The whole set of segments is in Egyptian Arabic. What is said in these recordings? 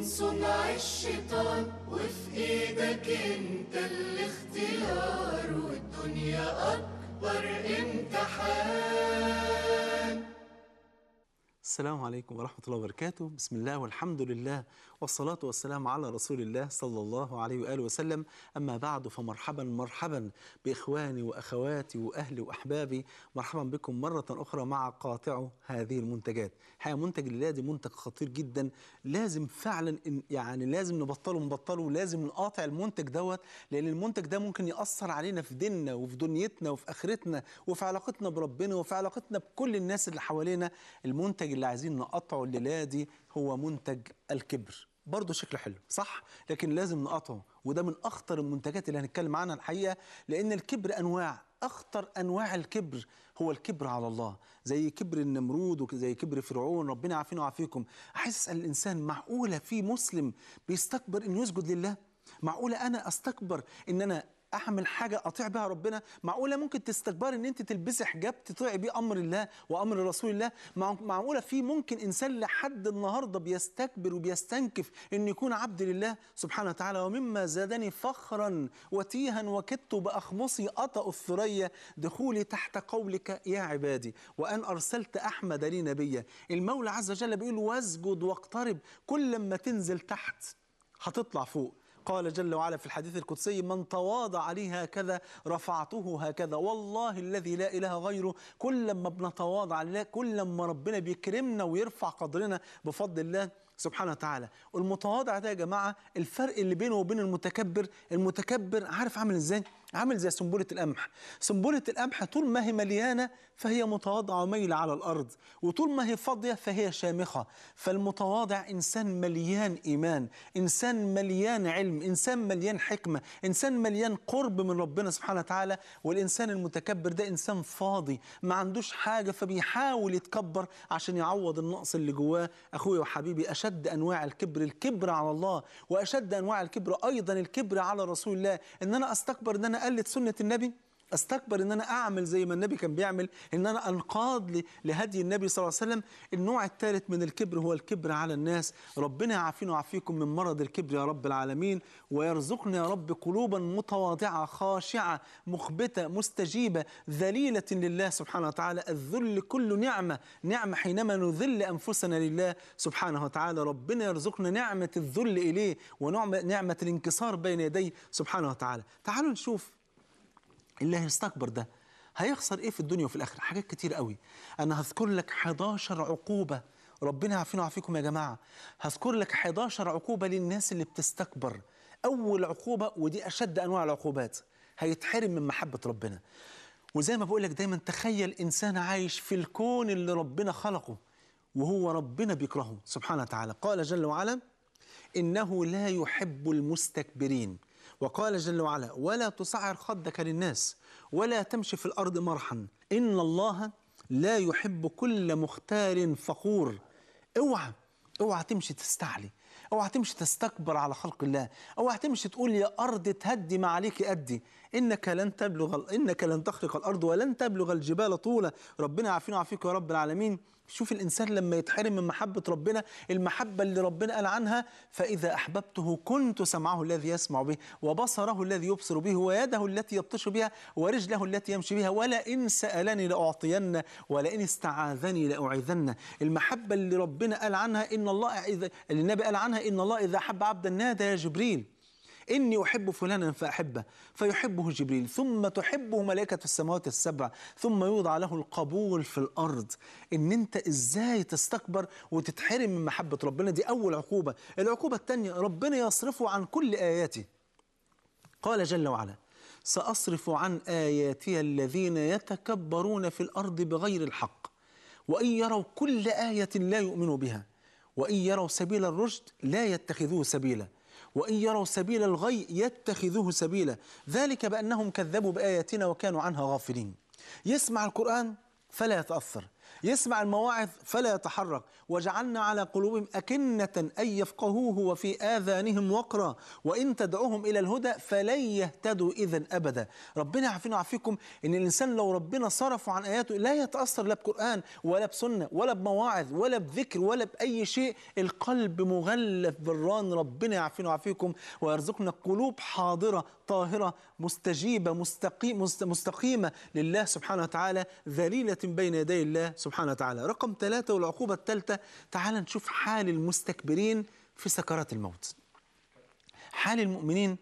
صنع الشيطان وفي ايدك انت الاختيار والدنيا اكبر امتحان السلام عليكم ورحمة الله وبركاته بسم الله والحمد لله والصلاة والسلام على رسول الله صلى الله عليه وآله وسلم أما بعد فمرحبا مرحبا بإخواني وأخواتي وأهلي وأحبابي مرحبا بكم مرة أخرى مع قاطع هذه المنتجات حقيقة منتج الليلة دي منتج خطير جدا لازم فعلا إن يعني لازم نبطله نبطله لازم نقاطع المنتج دوت لأن المنتج ده ممكن يأثر علينا في ديننا وفي دنيتنا وفي آخرتنا وفي علاقتنا بربنا وفي علاقتنا بكل الناس اللي حوالينا المنتج اللي عايزين نقطعه الليلة دي هو منتج الكبر برضه شكله حلو صح لكن لازم نقطعه وده من اخطر المنتجات اللي هنتكلم عنها الحقيقه لان الكبر انواع اخطر انواع الكبر هو الكبر على الله زي كبر النمرود وزي كبر فرعون ربنا يعافينا ويعافيكم عايز اسال الانسان معقوله في مسلم بيستكبر انه يسجد لله معقوله انا استكبر ان انا اعمل حاجه اطيع بها ربنا معقوله ممكن تستكبر ان انت تلبسي حجاب تطيعي بيه امر الله وامر رسول الله مع- معقوله في ممكن انسان لحد النهارده بيستكبر وبيستنكف ان يكون عبد لله سبحانه وتعالى ومما زادني فخرا وتيها وكدت باخمصي اطأ الثريا دخولي تحت قولك يا عبادي وان ارسلت احمد لي نبيا المولى عز وجل بيقول واسجد واقترب كل ما تنزل تحت هتطلع فوق قال جل وعلا في الحديث القدسي من تواضع لي هكذا رفعته هكذا والله الذي لا إله غيره كل ما بنتواضع لله كل ما ربنا بيكرمنا ويرفع قدرنا بفضل الله سبحانه وتعالى والمتواضع ده يا جماعة الفرق اللي بينه وبين المتكبر المتكبر عارف عامل ازاي عامل زي سنبلة القمح سنبلة القمح طول ما هي مليانة فهي متواضعة وميلة على الأرض وطول ما هي فاضية فهي شامخة فالمتواضع إنسان مليان إيمان إنسان مليان علم إنسان مليان حكمة إنسان مليان قرب من ربنا سبحانه وتعالى والإنسان المتكبر ده إنسان فاضي ما عندوش حاجة فبيحاول يتكبر عشان يعوض النقص اللي جواه أخويا وحبيبي أشد أنواع الكبر الكبر على الله وأشد أنواع الكبر أيضا الكبر على رسول الله إن أنا أستكبر إن أنا أقلد سنة النبي استكبر ان انا اعمل زي ما النبي كان بيعمل ان انا انقاد ل- لهدي النبي صلى الله عليه وسلم النوع الثالث من الكبر هو الكبر على الناس ربنا يعافينا ويعافيكم من مرض الكبر يا رب العالمين ويرزقنا يا رب قلوبا متواضعه خاشعه مخبته مستجيبه ذليله لله سبحانه وتعالى الذل كل نعمه نعمه حينما نذل انفسنا لله سبحانه وتعالى ربنا يرزقنا نعمه الذل اليه ونعمه نعمه الانكسار بين يديه سبحانه وتعالى تعالوا نشوف اللي هيستكبر ده هيخسر ايه في الدنيا وفي الاخره حاجات كتير قوي انا هذكر لك 11 عقوبه ربنا يعافينا ويعافيكم يا جماعه هذكر لك 11 عقوبه للناس اللي بتستكبر اول عقوبه ودي اشد انواع العقوبات هيتحرم من محبه ربنا وزي ما بقول لك دايما تخيل انسان عايش في الكون اللي ربنا خلقه وهو ربنا بيكرهه سبحانه وتعالى قال جل وعلا إنه لا يحب المستكبرين وقال جل وعلا ولا تصعر خدك للناس ولا تمشي في الأرض مرحا إن الله لا يحب كل مختال فخور اوعى اوعى تمشي تستعلي اوعى تمشي تستكبر على خلق الله اوعى تمشي تقول يا ارض تهدي ما عليك ادي انك لن تبلغ انك لن تخرق الارض ولن تبلغ الجبال طولا ربنا يعافينا ويعافيك يا رب العالمين شوف الانسان لما يتحرم من محبه ربنا المحبه اللي ربنا قال عنها فاذا احببته كنت سمعه الذي يسمع به وبصره الذي يبصر به ويده التي يبطش بها ورجله التي يمشي بها ولئن سالني لاعطين ولئن استعاذني لاعيذن المحبه اللي ربنا قال عنها ان الله اذا اللي النبي قال عنها ان الله اذا احب عبدا نادى يا جبريل إني أحب فلانا فأحبه فيحبه جبريل ثم تحبه ملائكة السماوات السبع ثم يوضع له القبول في الأرض إن أنت إزاي تستكبر وتتحرم من محبة ربنا دي أول عقوبة العقوبة الثانية ربنا يصرفه عن كل آياته قال جل وعلا سأصرف عن آياتي الذين يتكبرون في الأرض بغير الحق وإن يروا كل آية لا يؤمنوا بها وإن يروا سبيل الرشد لا يتخذوه سبيلا وإن يروا سبيل الغي يتخذوه سبيلا ذلك بأنهم كذبوا بآياتنا وكانوا عنها غافلين يسمع القرآن فلا يتأثر يسمع المواعظ فلا يتحرك وجعلنا على قلوبهم أكنة أن يفقهوه وفي آذانهم وقرا وإن تدعوهم إلى الهدى فلن يهتدوا إذا أبدا ربنا يعافينا ويعافيكم إن الإنسان لو ربنا صرفه عن آياته لا يتأثر لا بقرآن ولا بسنة ولا بمواعظ ولا بذكر ولا بأي شيء القلب مغلف بالران ربنا يعافينا ويعافيكم ويرزقنا قلوب حاضرة طاهرة مستجيبة مستقيم مست- مستقيمة لله سبحانه وتعالى ذليلة بين يدي الله سبحانه وتعالى رقم ثلاثة والعقوبة الثالثة تعال نشوف حال المستكبرين في سكرات الموت حال المؤمنين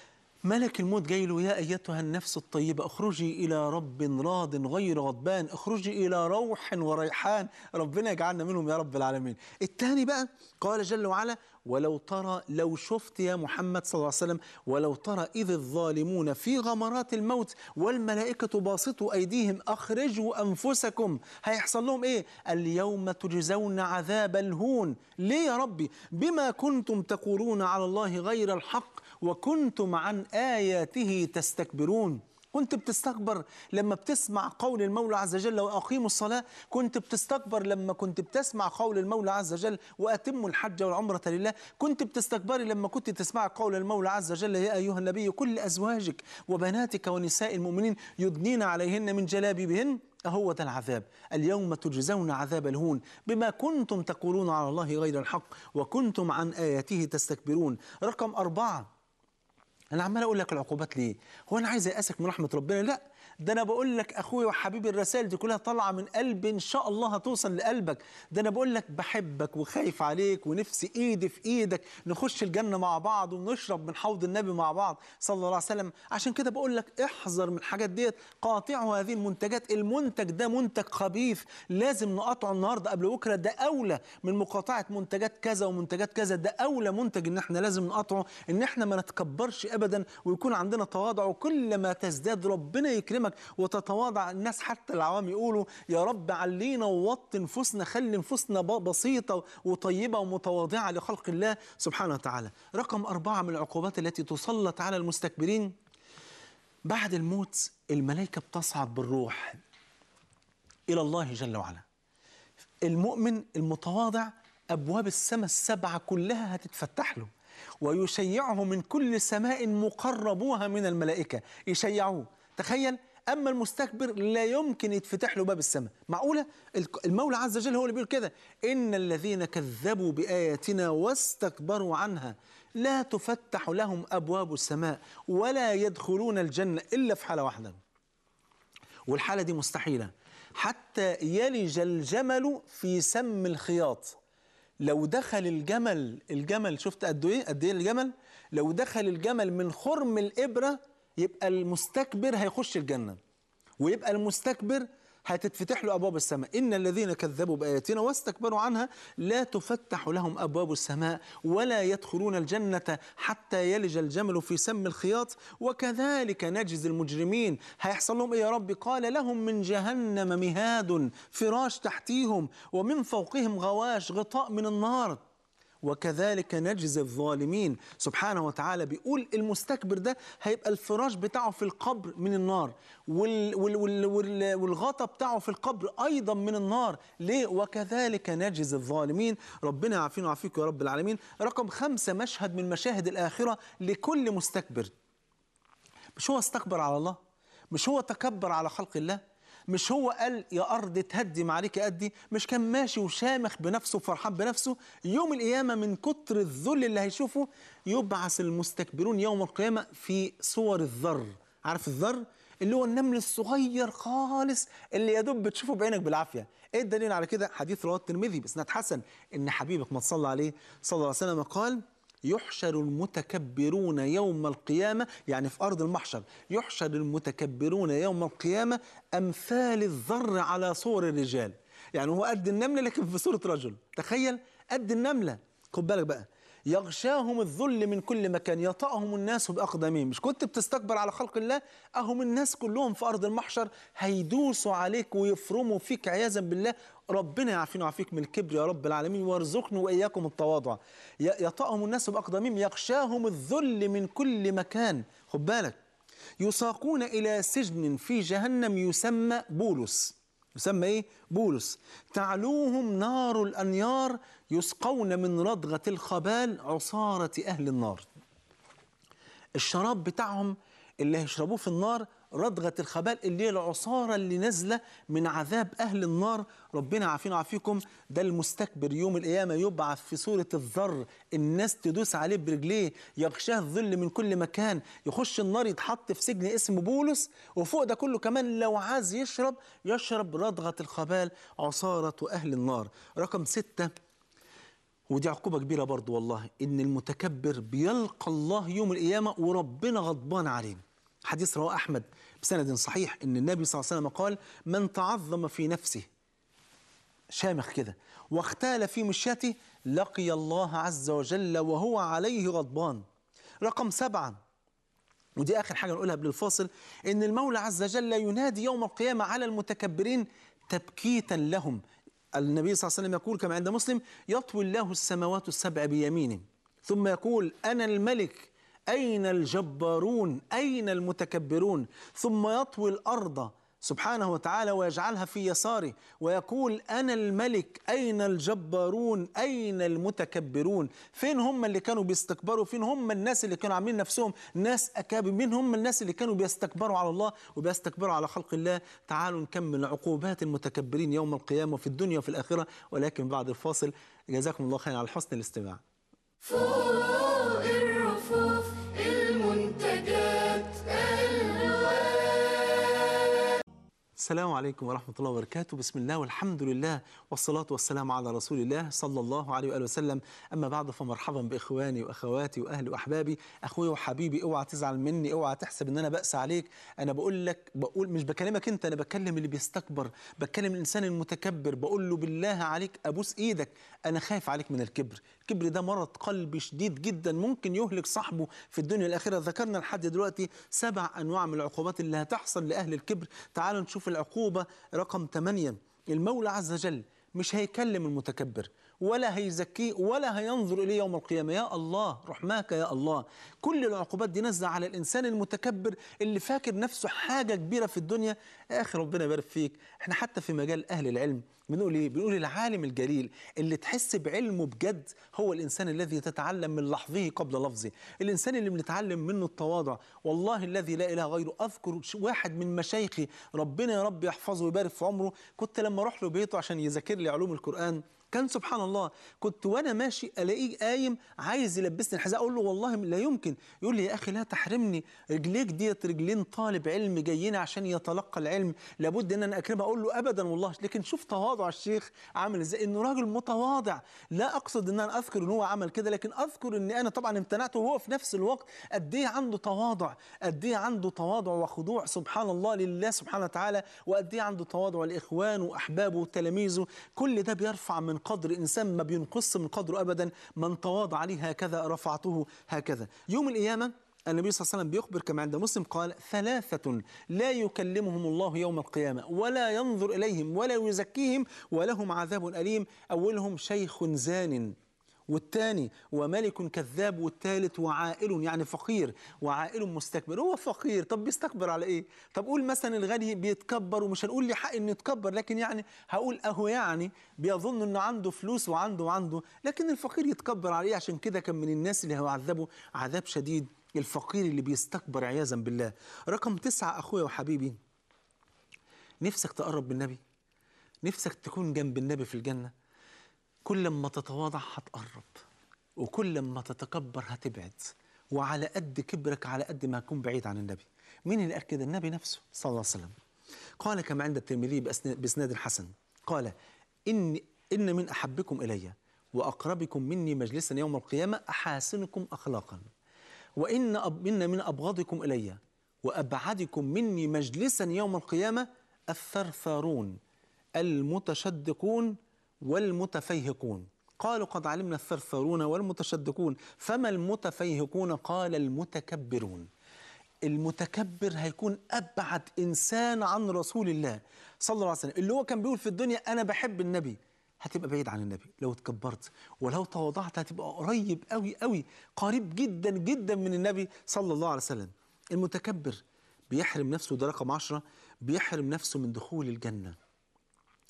ملك الموت جاي له يا ايتها النفس الطيبه اخرجي الى رب راض غير غضبان اخرجي الى روح وريحان ربنا يجعلنا منهم يا رب العالمين الثاني بقى قال جل وعلا ولو ترى لو شفت يا محمد صلى الله عليه وسلم ولو ترى اذ الظالمون في غمرات الموت والملائكه باسطوا ايديهم اخرجوا انفسكم هيحصل لهم ايه اليوم تجزون عذاب الهون ليه يا ربي بما كنتم تقولون على الله غير الحق وكنتم عن آياته تستكبرون كنت بتستكبر لما بتسمع قول المولى عز وجل وأقيموا الصلاة كنت بتستكبر لما كنت بتسمع قول المولى عز وجل وأتموا الحج والعمرة لله كنت بتستكبري لما كنت تسمع قول المولى عز وجل يا أيها النبي كل أزواجك وبناتك ونساء المؤمنين يدنين عليهن من جلابيبهن أهو ده العذاب اليوم تجزون عذاب الهون بما كنتم تقولون على الله غير الحق وكنتم عن آياته تستكبرون رقم أربعة انا عمال اقول لك العقوبات ليه هو انا عايز ايأسك من رحمه ربنا لا ده انا بقول لك اخويا وحبيبي الرسائل دي كلها طالعه من قلب ان شاء الله هتوصل لقلبك ده انا بقول لك بحبك وخايف عليك ونفسي ايدي في ايدك نخش الجنه مع بعض ونشرب من حوض النبي مع بعض صلى الله عليه وسلم عشان كده بقول لك احذر من الحاجات ديت قاطعوا هذه المنتجات المنتج ده منتج خبيث لازم نقطعه النهارده قبل بكره ده اولى من مقاطعه منتجات كذا ومنتجات كذا ده اولى منتج ان احنا لازم نقطعه ان احنا ما نتكبرش ابدا ويكون عندنا تواضع وكل ما تزداد ربنا يكرمك وتتواضع الناس حتى العوام يقولوا يا رب علينا ووطي نفوسنا خلي نفوسنا ب- بسيطه وطيبه ومتواضعه لخلق الله سبحانه وتعالى رقم أربعة من العقوبات التي تسلط على المستكبرين بعد الموت الملائكة بتصعد بالروح إلى الله جل وعلا المؤمن المتواضع أبواب السماء السبعة كلها هتتفتح له ويشيعه من كل سماء مقربوها من الملائكة يشيعوه تخيل أما المستكبر لا يمكن يتفتح له باب السماء معقولة الك- المولى عز وجل هو اللي بيقول كده إن الذين كذبوا بآياتنا واستكبروا عنها لا تفتح لهم أبواب السماء ولا يدخلون الجنة إلا في حالة واحدة والحالة دي مستحيلة حتى يلج الجمل في سم الخياط لو دخل الجمل الجمل شفت قد ايه قد ايه الجمل لو دخل الجمل من خرم الإبرة يبقى المستكبر هيخش الجنة ويبقى المستكبر هتتفتح له أبواب السماء إن الذين كذبوا بآياتنا واستكبروا عنها لا تفتح لهم أبواب السماء ولا يدخلون الجنة حتى يلج الجمل في سم الخياط وكذلك نجزي المجرمين هيحصل لهم إيه يا رب قال لهم من جهنم مهاد فراش تحتيهم ومن فوقهم غواش غطاء من النار وكذلك نجزي الظالمين سبحانه وتعالى بيقول المستكبر ده هيبقى الفراش بتاعه في القبر من النار وال وال وال وال والغطا بتاعه في القبر أيضا من النار ليه وكذلك نجزي الظالمين ربنا يعافينا ويعافيك يا رب العالمين رقم خمسة مشهد من مشاهد الآخرة لكل مستكبر مش هو استكبر على الله مش هو تكبر على خلق الله مش هو قال يا أرض تهدم عليك أدي مش كان ماشي وشامخ بنفسه وفرحان بنفسه يوم القيامة من كتر الذل اللي هيشوفه يبعث المستكبرون يوم القيامة في صور الذر عارف الذر اللي هو النمل الصغير خالص اللي يا دوب بتشوفه بعينك بالعافية ايه الدليل على كده حديث رواه الترمذي باسناد حسن ان حبيبك ما تصلى عليه صلى الله عليه وسلم قال يحشر المتكبرون يوم القيامة يعني في أرض المحشر يحشر المتكبرون يوم القيامة أمثال الذر على صور الرجال يعني هو قد النملة لكن في صورة رجل تخيل قد النملة خد بالك بقى يغشاهم الذل من كل مكان يطأهم الناس بأقدامهم مش كنت بتستكبر على خلق الله أهم الناس كلهم في أرض المحشر هيدوسوا عليك ويفرموا فيك عياذا بالله ربنا يعافينا ويعافيك من الكبر يا رب العالمين وارزقنا وإياكم التواضع ي- يطأهم الناس بأقدامهم يغشاهم الذل من كل مكان خد بالك يساقون إلى سجن في جهنم يسمى بولس يسمى ايه بولس تعلوهم نار الانيار يسقون من ردغه الخبال عصاره اهل النار الشراب بتاعهم اللي هيشربوه في النار ردغة الخبال اللي هي العصارة اللي نازلة من عذاب أهل النار ربنا عافينا وعافيكم ده المستكبر يوم القيامة يبعث في صورة الذر الناس تدوس عليه برجليه يغشاه الظل من كل مكان يخش النار يتحط في سجن اسمه بولس وفوق ده كله كمان لو عايز يشرب يشرب ردغة الخبال عصارة أهل النار رقم ستة ودي عقوبة كبيرة برضو والله إن المتكبر بيلقى الله يوم القيامة وربنا غضبان عليه حديث رواه أحمد بسند صحيح إن النبي صلى الله عليه وسلم قال من تعظم في نفسه شامخ كده واختال في مشيته لقي الله عز وجل وهو عليه غضبان رقم سبعة ودي آخر حاجة نقولها قبل الفاصل إن المولى عز وجل ينادي يوم القيامة على المتكبرين تبكيتا لهم النبي صلى الله عليه وسلم يقول كما عند مسلم يطوي الله السماوات السبع بيمينه ثم يقول أنا الملك أين الجبارون أين المتكبرون ثم يطوي الأرض سبحانه وتعالى ويجعلها في يساره ويقول أنا الملك أين الجبارون أين المتكبرون فين هم اللي كانوا بيستكبروا فين هم الناس اللي كانوا عاملين نفسهم ناس أكابر مين هم الناس اللي كانوا بيستكبروا على الله وبيستكبروا على خلق الله تعالوا نكمل عقوبات المتكبرين يوم القيامة في الدنيا وفي الآخرة ولكن بعد الفاصل جزاكم الله خيرا على حسن الاستماع فوق الرفوف المنتجات الوان السلام عليكم ورحمة الله وبركاته بسم الله والحمد لله والصلاة والسلام على رسول الله صلى الله عليه وآله وسلم أما بعد فمرحبا بإخواني وأخواتي وأهلي وأحبابي أخويا وحبيبي اوعى تزعل مني اوعى تحسب إن أنا بأس عليك أنا بقول لك بقول مش بكلمك أنت أنا بكلم اللي بيستكبر بكلم الإنسان المتكبر بقول له بالله عليك أبوس إيدك أنا خايف عليك من الكبر الكبر ده مرض قلبي شديد جدا ممكن يهلك صاحبه في الدنيا الأخيرة ذكرنا لحد دلوقتي سبع أنواع من العقوبات اللي هتحصل لأهل الكبر تعالوا نشوف العقوبة رقم 8 المولى عز وجل مش هيكلم المتكبر ولا هيزكيه ولا هينظر إليه يوم القيامة يا الله رحماك يا الله كل العقوبات دي نازلة على الإنسان المتكبر اللي فاكر نفسه حاجة كبيرة في الدنيا يا أخي ربنا يبارك فيك احنا حتى في مجال أهل العلم بنقول ايه بنقول العالم الجليل اللي تحس بعلمه بجد هو الانسان الذي تتعلم من لحظه قبل لفظه الانسان اللي بنتعلم منه التواضع والله الذي لا اله غيره اذكر ش- واحد من مشايخي ربنا يا رب يحفظه ويبارك في عمره كنت لما اروح له بيته عشان يذاكر لي علوم القران كان سبحان الله كنت وانا ماشي الاقيه قايم عايز يلبسني الحذاء اقول له والله لا يمكن يقول لي يا اخي لا تحرمني رجليك ديت رجلين طالب علم جايين عشان يتلقى العلم لابد ان انا اكرمه اقول له ابدا والله لكن شوف تواضع الشيخ عامل ازاي انه راجل متواضع لا اقصد ان انا اذكر ان هو عمل كده لكن اذكر ان انا طبعا امتنعته وهو في نفس الوقت قد ايه عنده تواضع قد ايه عنده تواضع وخضوع سبحان الله لله سبحانه وتعالى وقد ايه عنده تواضع لاخوانه واحبابه وتلاميذه كل ده بيرفع من قدر انسان ما بينقص من قدره ابدا من تواضع لي هكذا رفعته هكذا يوم القيامه النبي صلى الله عليه وسلم بيخبر كما عند مسلم قال ثلاثة لا يكلمهم الله يوم القيامة ولا ينظر إليهم ولا يزكيهم ولهم عذاب أليم أولهم شيخ زان والثاني وملك كذاب والثالث وعائل يعني فقير وعائل مستكبر هو فقير طب بيستكبر على ايه طب قول مثلا الغني بيتكبر ومش هنقول لي حق انه يتكبر لكن يعني هقول اهو يعني بيظن انه عنده فلوس وعنده وعنده لكن الفقير يتكبر على ايه عشان كده كان من الناس اللي هيعذبوا عذاب شديد الفقير اللي بيستكبر عياذا بالله رقم تسعة اخويا وحبيبي نفسك تقرب من النبي نفسك تكون جنب النبي في الجنه كل ما تتواضع هتقرب وكل ما تتكبر هتبعد وعلى قد كبرك على قد ما هتكون بعيد عن النبي مين اللي قال كده النبي نفسه صلى الله عليه وسلم قال كما عند الترمذي بأسن- باسناد حسن قال إن إن من أحبكم إلي وأقربكم مني مجلسا يوم القيامة أحاسنكم أخلاقا وإن أب إن من أبغضكم إلي وأبعدكم مني مجلسا يوم القيامة الثرثارون المتشدقون والمتفيهقون قالوا قد علمنا الثرثارون والمتشدقون فما المتفيهقون قال المتكبرون المتكبر هيكون ابعد انسان عن رسول الله صلى الله عليه وسلم اللي هو كان بيقول في الدنيا انا بحب النبي هتبقى بعيد عن النبي لو اتكبرت ولو تواضعت هتبقى قريب قوي قوي قريب جدا جدا من النبي صلى الله عليه وسلم المتكبر بيحرم نفسه ده رقم عشرة بيحرم نفسه من دخول الجنة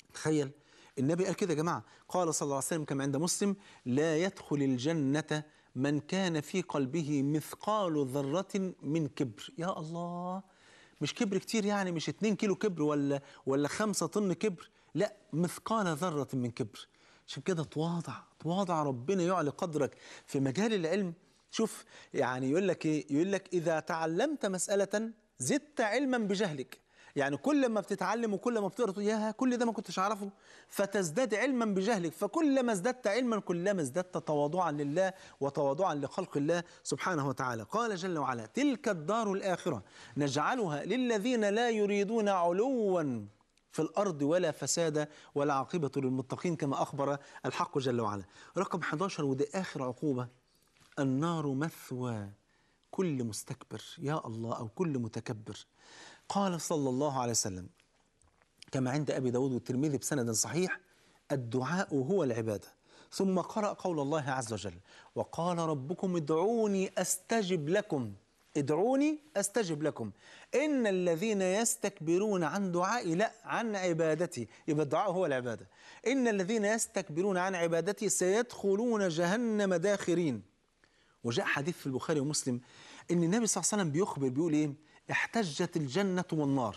تخيل النبي قال كده يا جماعة قال صلى الله عليه وسلم كما عند مسلم لا يدخل الجنة من كان في قلبه مثقال ذرة من كبر يا الله مش كبر كتير يعني مش 2 كيلو كبر ولا ولا 5 طن كبر لا مثقال ذرة من كبر عشان كده تواضع تواضع ربنا يعلي قدرك في مجال العلم شوف يعني يقول لك ايه يقول لك اذا تعلمت مسألة زدت علما بجهلك يعني كل ما بتتعلم وكل ما بتقرا تقول يا كل ده ما كنتش اعرفه فتزداد علما بجهلك فكلما ازددت علما كلما ازددت تواضعا لله وتواضعا لخلق الله سبحانه وتعالى قال جل وعلا تلك الدار الاخره نجعلها للذين لا يريدون علوا في الارض ولا فسادا ولا عاقبه للمتقين كما اخبر الحق جل وعلا رقم 11 وده اخر عقوبه النار مثوى كل مستكبر يا الله او كل متكبر قال صلى الله عليه وسلم كما عند أبي داود والترمذي بسند صحيح الدعاء هو العبادة ثم قرأ قول الله عز وجل وقال ربكم ادعوني أستجب لكم ادعوني أستجب لكم إن الذين يستكبرون عن دعائي لا عن عبادتي يبقى الدعاء هو العبادة إن الذين يستكبرون عن عبادتي سيدخلون جهنم داخرين وجاء حديث في البخاري ومسلم ان النبي صلى الله عليه وسلم بيخبر بيقول ايه احتجت الجنة والنار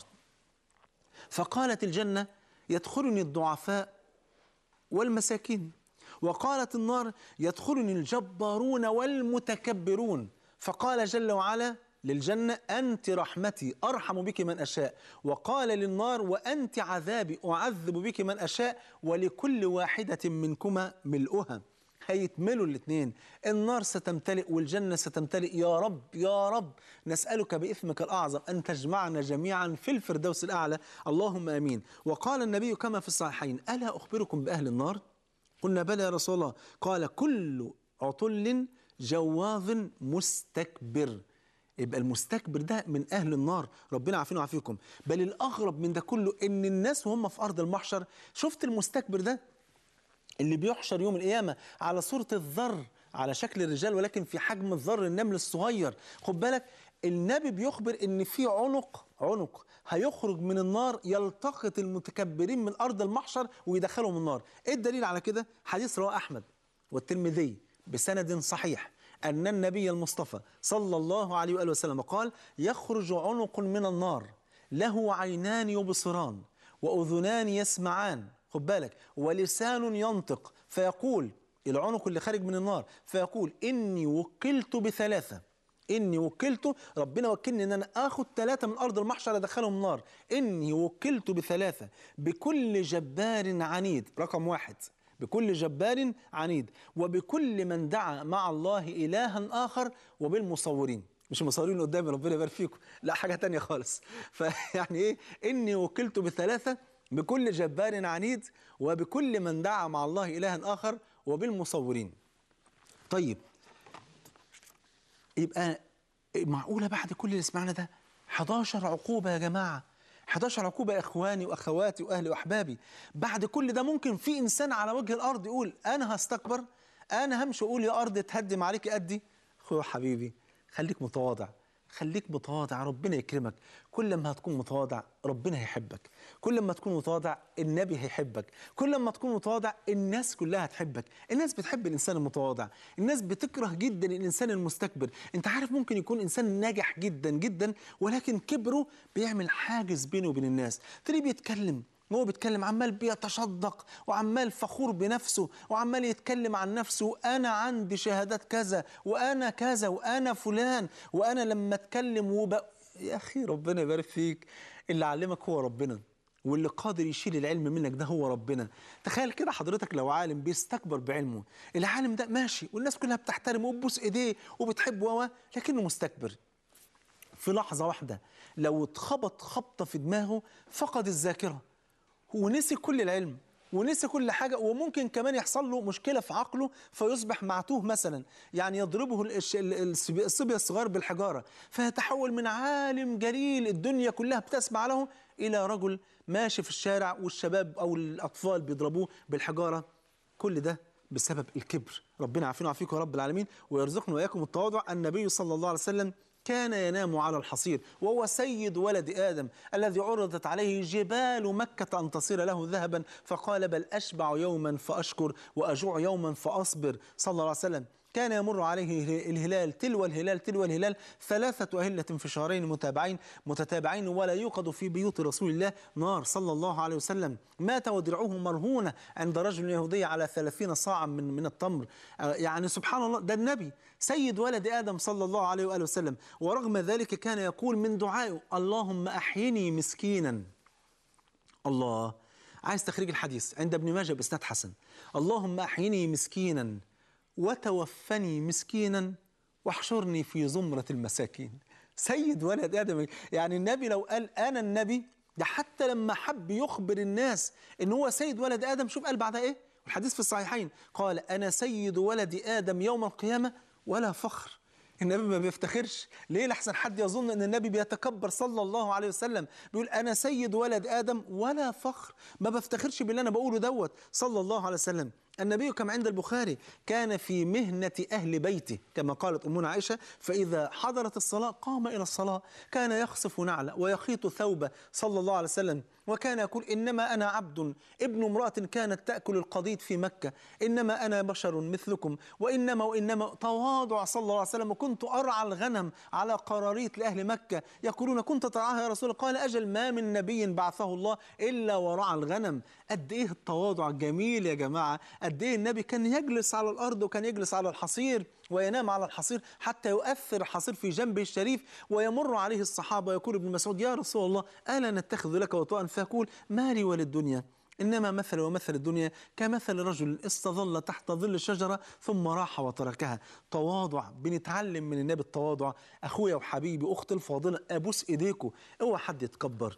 فقالت الجنة يدخلني الضعفاء والمساكين وقالت النار يدخلني الجبارون والمتكبرون فقال جل وعلا للجنة أنت رحمتي أرحم بك من أشاء وقال للنار وأنت عذابي أعذب بك من أشاء ولكل واحدة منكما ملؤها هيتملوا الاثنين النار ستمتلئ والجنة ستمتلئ يا رب يا رب نسألك بإثمك الأعظم أن تجمعنا جميعا في الفردوس الأعلى اللهم آمين وقال النبي كما في الصحيحين ألا أخبركم بأهل النار قلنا بلى يا رسول الله قال كل عطل جواظ مستكبر يبقى المستكبر ده من أهل النار ربنا عافينا وعافيكم بل الأغرب من ده كله إن الناس وهم في أرض المحشر شفت المستكبر ده اللي بيحشر يوم القيامة على صورة الذر على شكل الرجال ولكن في حجم الذر النمل الصغير خد بالك النبي بيخبر ان في عنق عنق هيخرج من النار يلتقط المتكبرين من ارض المحشر ويدخلهم النار ايه الدليل على كده حديث رواه احمد والترمذي بسند صحيح ان النبي المصطفى صلى الله عليه واله وسلم قال يخرج عنق من النار له عينان يبصران واذنان يسمعان خد بالك ولسان ينطق فيقول العنق اللي خارج من النار فيقول إني وكلت بثلاثة إني وكلت ربنا وكلني إن أنا آخد ثلاثة من أرض المحشر أدخلهم النار إني وكلت بثلاثة بكل جبار عنيد رقم واحد بكل جبار عنيد وبكل من دعا مع الله إلها آخر وبالمصورين مش المصورين اللي قدامي ربنا يبارك فيكم لا حاجة تانية خالص فيعني إيه إني وكلت بثلاثة بكل جبار عنيد وبكل من دعا مع الله إلها آخر وبالمصورين طيب يبقى معقولة بعد كل اللي سمعنا ده 11 عقوبة يا جماعة 11 عقوبة يا إخواني وأخواتي وأهلي وأحبابي بعد كل ده ممكن في إنسان على وجه الأرض يقول أنا هستكبر أنا همشي أقول يا أرض تهدم عليك قدي أخويا حبيبي خليك متواضع خليك متواضع ربنا يكرمك كل ما هتكون متواضع ربنا هيحبك كل ما تكون متواضع النبي هيحبك كل ما تكون متواضع الناس كلها هتحبك الناس بتحب الإنسان المتواضع الناس بتكره جدا الإنسان المستكبر انت عارف ممكن يكون إنسان ناجح جدا جدا ولكن كبره بيعمل حاجز بينه وبين الناس تلاقيه بيتكلم هو بيتكلم عمال بيتشدق وعمال فخور بنفسه وعمال يتكلم عن نفسه انا عندي شهادات كذا وانا كذا وانا فلان وانا لما اتكلم وب... يا اخي ربنا يبارك فيك اللي علمك هو ربنا واللي قادر يشيل العلم منك ده هو ربنا تخيل كده حضرتك لو عالم بيستكبر بعلمه العالم ده ماشي والناس كلها بتحترمه وبتبوس ايديه وبتحبه و لكنه مستكبر في لحظة واحدة لو اتخبط خبطة في دماغه فقد الذاكرة ونسي كل العلم ونسي كل حاجة وممكن كمان يحصل له مشكلة في عقله فيصبح معتوه مثلا يعني يضربه الش- ال- الصبي الصبي الصغار بالحجارة فيتحول من عالم جليل الدنيا كلها بتسمع له إلى رجل ماشي في الشارع والشباب أو الأطفال بيضربوه بالحجارة كل ده بسبب الكبر ربنا عافينا وعافيكم يا رب العالمين ويرزقنا وإياكم التواضع النبي صلى الله عليه وسلم كان ينام على الحصير وهو سيد ولد آدم الذي عرضت عليه جبال مكة أن تصير له ذهبا فقال بل أشبع يوما فأشكر وأجوع يوما فأصبر صلى الله عليه وسلم كان يمر عليه الهلال تلو الهلال تلو الهلال ثلاثة أهلة في شهرين متابعين متتابعين ولا يوقد في بيوت رسول الله نار صلى الله عليه وسلم مات ودرعه مرهونة عند رجل يهودي على ثلاثين صاعا من من التمر آه، يعني سبحان الله ده النبي سيد ولد آدم صلى الله عليه وآله وسلم ورغم ذلك كان يقول من دعائه اللهم أحيني مسكينا الله عايز تخريج الحديث عند ابن ماجه بإسناد حسن اللهم أحيني مسكينا وتوفني مسكينا واحشرني في زمرة المساكين سيد ولد آدم يعني النبي لو قال أنا النبي ده حتى لما حب يخبر الناس ان هو سيد ولد آدم شوف قال بعدها ايه الحديث في الصحيحين قال أنا سيد ولد آدم يوم القيامة ولا فخر النبي ما بيفتخرش ليه لحسن حد يظن ان النبي بيتكبر صلى الله عليه وسلم بيقول انا سيد ولد ادم ولا فخر ما بفتخرش باللي انا بقوله دوت صلى الله عليه وسلم النبي كما عند البخاري كان في مهنة أهل بيته كما قالت أمنا عائشة فإذا حضرت الصلاة قام إلى الصلاة كان يخصف نعلة ويخيط ثوبه صلى الله عليه وسلم وكان يقول إنما أنا عبد ابن امرأة كانت تأكل القضيد في مكة إنما أنا بشر مثلكم وإنما وإنما تواضع صلى الله عليه وسلم وكنت أرعى الغنم على قراريط لأهل مكة يقولون كنت ترعاها يا رسول الله قال أجل ما من نبي بعثه الله إلا ورعى الغنم قد إيه التواضع جميل يا جماعة قد إيه النبي كان يجلس على الأرض وكان يجلس على الحصير وينام على الحصير حتى يؤثر الحصير في جنبه الشريف ويمر عليه الصحابة يقول ابن مسعود يا رسول الله ألا نتخذ لك وطاء فيقول ما لي وللدنيا إنما مثل ومثل الدنيا كمثل رجل استظل تحت ظل شجرة ثم راح وتركها تواضع بنتعلم من النبي التواضع أخويا وحبيبي أختي الفاضلة أبوس إيديكم اوعى حد يتكبر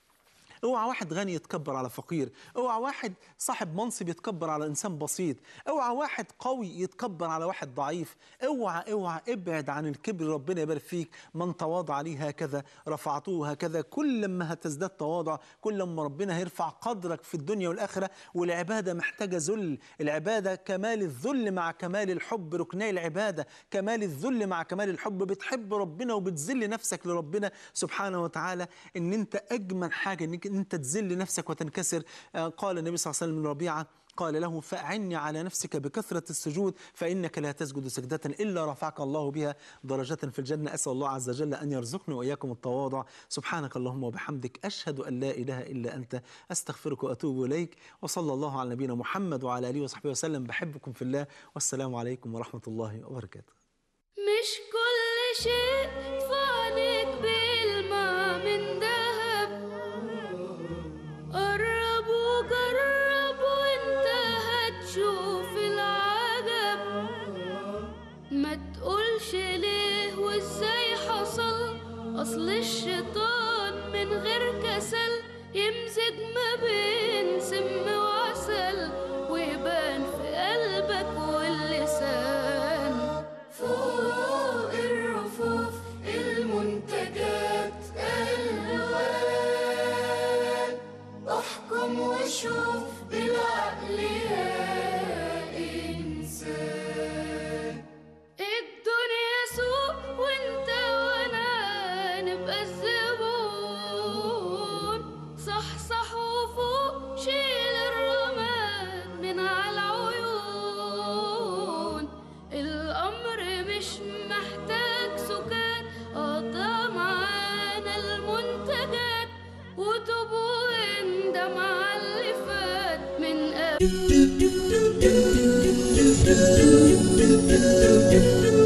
اوعى واحد غني يتكبر على فقير اوعى واحد صاحب منصب يتكبر على انسان بسيط اوعى واحد قوي يتكبر على واحد ضعيف اوعى اوعى ابعد عن الكبر ربنا يبارك فيك من تواضع لي هكذا رفعته هكذا كل ما هتزداد تواضع كل ما ربنا هيرفع قدرك في الدنيا والاخره والعباده محتاجه ذل العباده كمال الذل مع كمال الحب ركني العباده كمال الذل مع كمال الحب بتحب ربنا وبتذل نفسك لربنا سبحانه وتعالى ان انت اجمل حاجه انك انت تذل نفسك وتنكسر آه، قال النبي صلى الله عليه وسلم لربيعه قال له فأعني على نفسك بكثرة السجود فإنك لا تسجد سجدة إلا رفعك الله بها درجة في الجنة أسأل الله عز وجل أن يرزقني وإياكم التواضع سبحانك اللهم وبحمدك أشهد أن لا إله إلا أنت أستغفرك وأتوب إليك وصلى الله على نبينا محمد وعلى آله وصحبه وسلم بحبكم في الله والسلام عليكم ورحمة الله وبركاته مش كل شيء فانك بالماء من ذهب قرب وجرب وانت هتشوف العجب ما تقولش ليه وازاي حصل اصل الشيطان من غير كسل يمزج ما بين سم وعسل ويبان في قلبك واللسان فوق الرفوف المنتجات الوان احكم وشوف بالعقل يا انسان الدنيا سوق وانت وانا نبقى الزبون صح صح وفوق شيل الرماد من على العيون الامر مش محتاج سكات قضى معانا المنتجات وتوب واندم على اللي فات من قبل